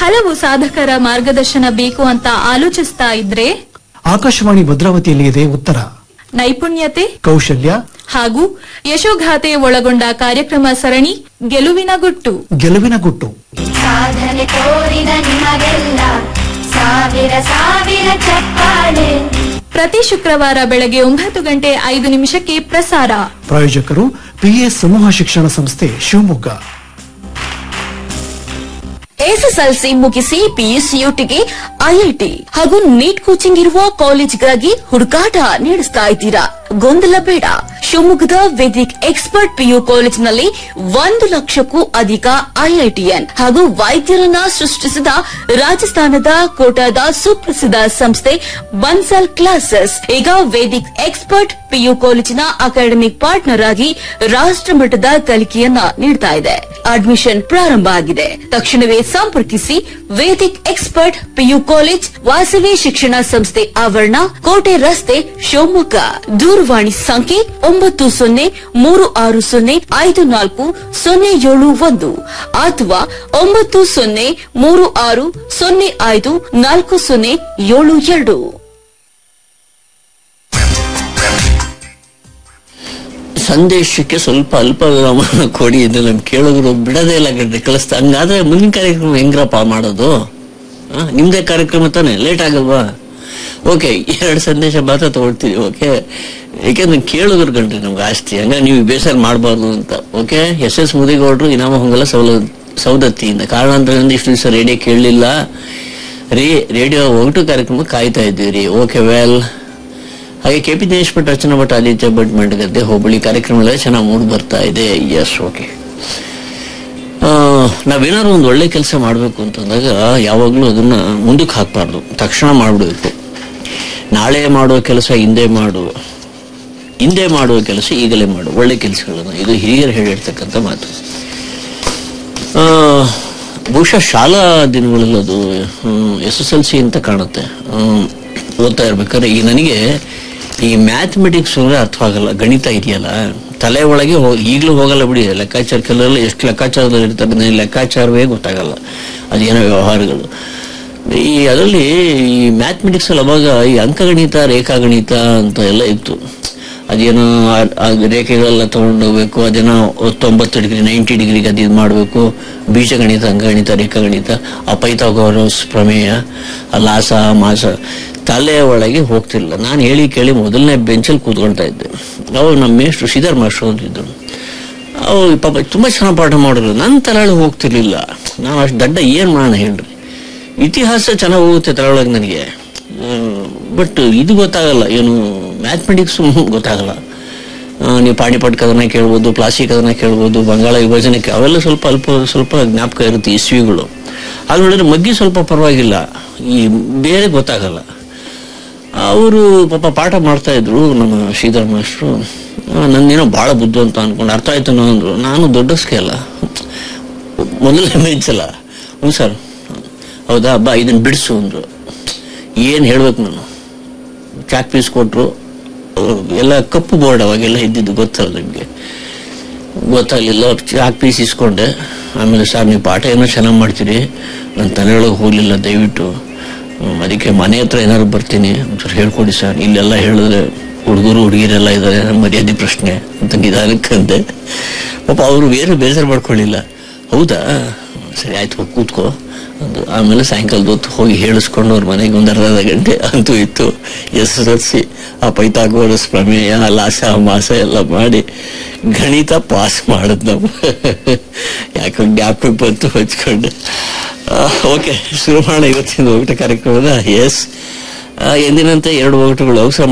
ಹಲವು ಸಾಧಕರ ಮಾರ್ಗದರ್ಶನ ಬೇಕು ಅಂತ ಆಲೋಚಿಸ್ತಾ ಇದ್ರೆ ಆಕಾಶವಾಣಿ ಭದ್ರಾವತಿಯಲ್ಲಿ ಇದೆ ಉತ್ತರ ನೈಪುಣ್ಯತೆ ಕೌಶಲ್ಯ ಹಾಗೂ ಯಶೋಗಾಥೆ ಒಳಗೊಂಡ ಕಾರ್ಯಕ್ರಮ ಸರಣಿ ಗೆಲುವಿನ ಗುಟ್ಟು ಗೆಲುವಿನ ಗುಟ್ಟು ಸಾಧನೆ ತೋರಿದ ನಿಮಗೆಲ್ಲ ಸಾವಿರ ಸಾವಿರ ಚಪ್ಪಾಳೆ ಪ್ರತಿ ಶುಕ್ರವಾರ ಬೆಳಗ್ಗೆ ಒಂಬತ್ತು ಗಂಟೆ ಐದು ನಿಮಿಷಕ್ಕೆ ಪ್ರಸಾರ ಪ್ರಾಯೋಜಕರು ಪಿಎಸ್ ಸಮೂಹ ಶಿಕ್ಷಣ ಸಂಸ್ಥೆ ಶಿವಮೊಗ್ಗ ಎಸ್ಎಸ್ಎಲ್ಸಿ ಮುಗಿಸಿ ಪಿಯುಸಿಯುಟಿಗೆ ಐಐಟಿ ಹಾಗೂ ನೀಟ್ ಕೋಚಿಂಗ್ ಇರುವ ಕಾಲೇಜ್ಗಾಗಿ ಹುಡುಕಾಟ ನಡೆಸ್ತಾ ಇದ್ದೀರಾ ಗೊಂದಲ ಬೇಡ ಶಿವಮೊಗ್ಗದ ವೇದಿಕ್ ಎಕ್ಸ್ಪರ್ಟ್ ಪಿಯು ಕಾಲೇಜಿನಲ್ಲಿ ಒಂದು ಲಕ್ಷಕ್ಕೂ ಅಧಿಕ ಐಐಟಿಎನ್ ಹಾಗೂ ವೈದ್ಯರನ್ನ ಸೃಷ್ಟಿಸಿದ ರಾಜಸ್ಥಾನದ ಕೋಟಾದ ಸುಪ್ರಸಿದ್ಧ ಸಂಸ್ಥೆ ಬನ್ಸಲ್ ಕ್ಲಾಸಸ್ ಈಗ ವೇದಿಕ್ ಎಕ್ಸ್ಪರ್ಟ್ ಪಿಯು ಕಾಲೇಜಿನ ಅಕಾಡೆಮಿಕ್ ಪಾರ್ಟ್ನರ್ ಆಗಿ ರಾಷ್ಟ್ರಮಟ್ಟದ ಕಲಿಕೆಯನ್ನ ನೀಡ್ತಾ ಇದೆ ಅಡ್ಮಿಷನ್ ಪ್ರಾರಂಭ ಆಗಿದೆ ತಕ್ಷಣವೇ ಸಂಪರ್ಕಿಸಿ Vedic expert PU college Vasavi ಶಿಕ್ಷಣ ಸಂಸ್ಥೆ ಆವರಣ ಕೋಟೆ ರಸ್ತೆ ಶಿವಮೊಗ್ಗ ದೂರವಾಣಿ ಸಂಖ್ಯೆ ಒಂಬತ್ತು ಸೊನ್ನೆ ಮೂರು ಆರು ಸೊನ್ನೆ ಐದು ನಾಲ್ಕು ಸೊನ್ನೆ ಏಳು ಒಂದು ಅಥವಾ ಒಂಬತ್ತು ಸೊನ್ನೆ ಮೂರು ಆರು ಸೊನ್ನೆ ಐದು ನಾಲ್ಕು ಸೊನ್ನೆ ಏಳು ಎರಡು ಸಂದೇಶಕ್ಕೆ ಸ್ವಲ್ಪ ಅಲ್ಪ ವಿರಾಮನ ಕೊಡಿ ಇದು ನಮ್ ಕೇಳೋದ್ರು ಬಿಡದೇ ಇಲ್ಲ ಗಡ್ಡೆ ಕಳಿಸ್ತಾ ಹಂಗಾದ್ರೆ ಮುಂದಿನ ಕಾರ್ಯಕ್ರಮ ಹೆಂಗ್ರಪ್ಪ ಮಾಡೋದು ಆ, ನಿಮ್ದೇ ಕಾರ್ಯಕ್ರಮ ತಾನೆ ಲೇಟ್ ಆಗಲ್ವಾ ಓಕೆ ಎರಡು ಸಂದೇಶ ಮಾತ್ರ ತಗೊಳ್ತೀವಿ ಓಕೆ ಯಾಕೆಂದ್ರೆ ಕೇಳಿದ್ರು ಗಂಡ್ರಿ ನಮ್ಗೆ ಆಸ್ತಿ ಹಂಗ ನೀವು ಬೇಸರ ಮಾಡಬಾರ್ದು ಅಂತ ಓಕೆ ಎಸ್ ಎಸ್ ಮುದಿಗೌಡರು ಇನಾಮ ಹೊಂಗಲ ಸೌಲ ಸೌದತ್ತಿಯಿಂದ ಕಾರಣಾಂತರದಿಂದ ಇಷ್ಟು ದಿವಸ ರೇಡಿಯೋ ಕೇಳಲಿಲ್ಲ ರೀ ರೇಡಿಯೋ ಒಗಟು ಕಾರ್ಯಕ್ರಮ ಕಾಯ್ತಾ ಇದ್ದೀವಿ ರೀ ಓಕೆ ವೆಲ್ ಹಾಗೆ ಕೆ ಪಿ ದಿನೇಶ್ ಭಟ್ ರಚನಾ ಭಟ್ ಆದಿತ್ಯ ಭಟ್ ಮಂಡಗದ್ದೆ ಹೋಬಳಿ ಕಾರ್ಯಕ್ರಮ ಚೆನ್ನಾಗಿ ಮೂಡ್ ಬರ್ತಾ ಇದೆ ಎಸ್ ಓಕೆ ನಾವೇನಾದ್ರು ಒಂದು ಒಳ್ಳೆ ಕೆಲಸ ಮಾಡಬೇಕು ಅಂತಂದಾಗ ಯಾವಾಗಲೂ ಅದನ್ನ ಮುಂದಕ್ಕೆ ಹಾಕ್ಬಾರ್ದು ತಕ್ಷಣ ಮಾಡಬೇಕು ನಾಳೆ ಮಾಡುವ ಕೆಲಸ ಹಿಂದೆ ಮಾಡು ಹಿಂದೆ ಮಾಡುವ ಕೆಲಸ ಈಗಲೇ ಮಾಡು ಒಳ್ಳೆ ಕೆಲಸಗಳನ್ನು ಇದು ಹಿರಿಯರು ಹೇಳಿರ್ತಕ್ಕಂಥ ಮಾತು ಆ, ಬಹುಶಃ ಶಾಲಾ ದಿನಗಳಲ್ಲಿ ಅದು ಎಸ್ ಎಸ್ ಎಲ್ ಸಿ ಅಂತ ಕಾಣುತ್ತೆ ಹ್ಮ್, ಓದ್ತಾ ಇರ್ಬೇಕಾದ್ರೆ ಈಗ ನನಗೆ ಈ ಮ್ಯಾಥಮೆಟಿಕ್ಸ್ ಅಂದ್ರೆ ಅರ್ಥ ಆಗಲ್ಲ ಗಣಿತ ಇದೆಯಲ್ಲ ತಲೆ ಒಳಗೆ ಹೋ ಈಗಲೂ ಹೋಗಲ್ಲ ಬಿಡಿ ಲೆಕ್ಕಾಚಾರ ಕೆಲವೆಲ್ಲ ಎಷ್ಟು ಲೆಕ್ಕಾಚಾರದಲ್ಲಿ ಇರ್ತಾರೆ ನನಗೆ ಲೆಕ್ಕಾಚಾರವೇ ಗೊತ್ತಾಗಲ್ಲ ಅದೇನೋ ವ್ಯವಹಾರಗಳು ಈ ಅದರಲ್ಲಿ ಈ ಮ್ಯಾಥಮೆಟಿಕ್ಸ್ ಅಲ್ಲಿ ಅವಾಗ ಈ ಅಂಕಗಣಿತ ರೇಖಾಗಣಿತ ಅಂತ ಎಲ್ಲ ಇತ್ತು ಅದೇನೋ ಆ- ಆ ರೇಖೆಗಳೆಲ್ಲ ತಗೊಂಡು ಹೋಗ್ಬೇಕು ಅದೇನೋ ತೊಂಬತ್ತು ಡಿಗ್ರಿ ನೈಂಟಿ ಡಿಗ್ರಿಗೆ ಅದು ಇದು ಮಾಡಬೇಕು ಬೀಜಗಣಿತ ಅಂಕಗಣಿತ ರೇಖಾಗಣಿತ ಆ ಪೈಥಾಗೋರಸ್ ಪ್ರಮೇಯ ಆ ಲಾಸ ಮಾಸ ತಲೆ ಒಳಗೆ ಹೋಗ್ತಿರ್ಲಿಲ್ಲ ನಾನು ಹೇಳಿ ಕೇಳಿ ಮೊದಲನೇ ಬೆಂಚಲ್ಲಿ ಕೂತ್ಕೊಳ್ತಾ ಇದ್ದೆ ಅವಾಗ ನಮ್ಮ ಮೇಷ್ಟ್ರು ಶ್ರೀಧರ್ ಮಾಸ್ಟ್ರು ಅಂತಿದ್ರು ಅವು ಪಾಪ ತುಂಬಾ ಚೆನ್ನಾಗಿ ಪಾಠ ಮಾಡಿದ್ರು ನನ್ನ ತಲೆಯೊಳಗೆ ಹೋಗ್ತಿರ್ಲಿಲ್ಲ ನಾವು ಅಷ್ಟು ದಡ್ಡ ಏನ್ ಮಾಡೋಣ ಹೇಳ್ರಿ ಇತಿಹಾಸ ಚೆನ್ನಾಗಿ ಹೋಗುತ್ತೆ ತಲೆಯೊಳಗೆ ನನಗೆ ಬಟ್ ಇದು ಗೊತ್ತಾಗಲ್ಲ ಏನು ಮ್ಯಾಥಮೆಟಿಕ್ಸ್ ಗೊತ್ತಾಗಲ್ಲ ಆ, ನೀವು ಪಾಣಿಪಟ್ ಕದನ ಕೇಳ್ಬೋದು ಪ್ಲಾಸ್ಟಿಕ್ ಕದನ ಕೇಳ್ಬೋದು ಬಂಗಾಳ ವಿಭಜನೆ ಕೇ- ಅವೆಲ್ಲ ಸ್ವಲ್ಪ ಅಲ್ಪ ಸ್ವಲ್ಪ ಜ್ಞಾಪಕ ಇರುತ್ತೆ ಇಸ್ವಿಗಳು ಅದು ನೋಡಿದ್ರೆ ಮಗ್ಗಿ ಸ್ವಲ್ಪ ಪರವಾಗಿಲ್ಲ ಈ ಬೇರೆ ಗೊತ್ತಾಗಲ್ಲ ಅವರು ಪಾಪ ಪಾಠ ಮಾಡ್ತಾ ಇದ್ರು ನಮ್ಮ ಶ್ರೀಧರ್ ಮಾಸ್ಟ್ರು ಆ, ನಂದೇನೋ ಭಾಳ ಬುದ್ಧು ಅಂತ ಅನ್ಕೊಂಡು ಅರ್ಥ ಆಯ್ತು ಅಂದ್ರು ನಾನು ದೊಡ್ಡ ಸ್ಕೇಲ ಮೊದಲನೇ ಬೆಂಚಲ್ಲ ಹ್ಞೂ ಸರ್ ಹೌದಾ ಬಾ ಇದನ್ನ ಬಿಡಿಸು ಅಂದ್ರು ಏನು ಹೇಳ್ಬೇಕು ನಾನು ಚಾಕ್ ಪೀಸ್ ಕೊಟ್ರು ಎಲ್ಲ ಕಪ್ಪು ಬೋರ್ಡ್ ಅವಾಗೆಲ್ಲ ಇದ್ದಿದ್ದು ಗೊತ್ತಲ್ಲ ನಿಮಗೆ ಗೊತ್ತಾಗಲಿಲ್ಲ ಚಾಕ್ ಪೀಸ್ ಇಸ್ಕೊಂಡೆ ಆಮೇಲೆ ಸರ್ ನೀವು ಪಾಠ ಏನೋ ಚೆನ್ನಾಗಿ ಮಾಡ್ತೀರಿ ನನ್ನ ತಲೆಯೊಳಗೆ ಹೋಗಲಿಲ್ಲ ದಯವಿಟ್ಟು ಹ್ಮ್, ಅದಕ್ಕೆ ಮನೆ ಹತ್ರ ಏನಾದ್ರು ಬರ್ತೀನಿ ಒಂಚೂರು ಹೇಳ್ಕೊಡಿ ಸರ್ ಇಲ್ಲೆಲ್ಲ ಹೇಳಿದ್ರೆ ಹುಡುಗರು ಹುಡುಗಿರೆಲ್ಲ ಇದ್ದಾರೆ ನಮ್ಮ ಮರ್ಯಾದೆ ಪ್ರಶ್ನೆ ಅಂತ ನಿಧಾನಕ್ಕಂತೆ ಪಾಪ ಅವರು ಬೇರೆ ಬೇಸರ ಮಾಡ್ಕೊಳ್ಳಿಲ್ಲ ಹೌದಾ ಸರಿ ಆಯ್ತು ಹೋಗಿ ಕೂತ್ಕೋ ಅಂದು ಆಮೇಲೆ ಸಾಯಂಕಾಲದ ಹೊತ್ತು ಹೋಗಿ ಹೇಳಿಸ್ಕೊಂಡು ಅವ್ರ ಮನೆಗೆ ಒಂದು ಅರ್ಧ ಗಂಟೆ ಅಂತೂ ಇತ್ತು ಎಸ್ ಎಸ್ ಸಿ ಆ ಪೈತಾಗೋರಸ್ ಪ್ರಮೇಯ ಲಾಸ ಮಾಸ ಎಲ್ಲ ಮಾಡಿ ಗಣಿತ ಪಾಸ್ ಮಾಡಿದ್ ನಾವು ಯಾಕೋ ಜ್ಞಾಪಕ ಬಂತು ಹಚ್ಕೊಂಡು ಓಕೆ ಶುರು ಮಾಡೋಣ ಇವತ್ತಿನ ಒಗಟ ಕಾರ್ಯಕ್ರಮದ ಎಸ್ ಎಂದಿನಂತೆ ಎರಡು ಒಗಟುಗಳು ಅವಸರ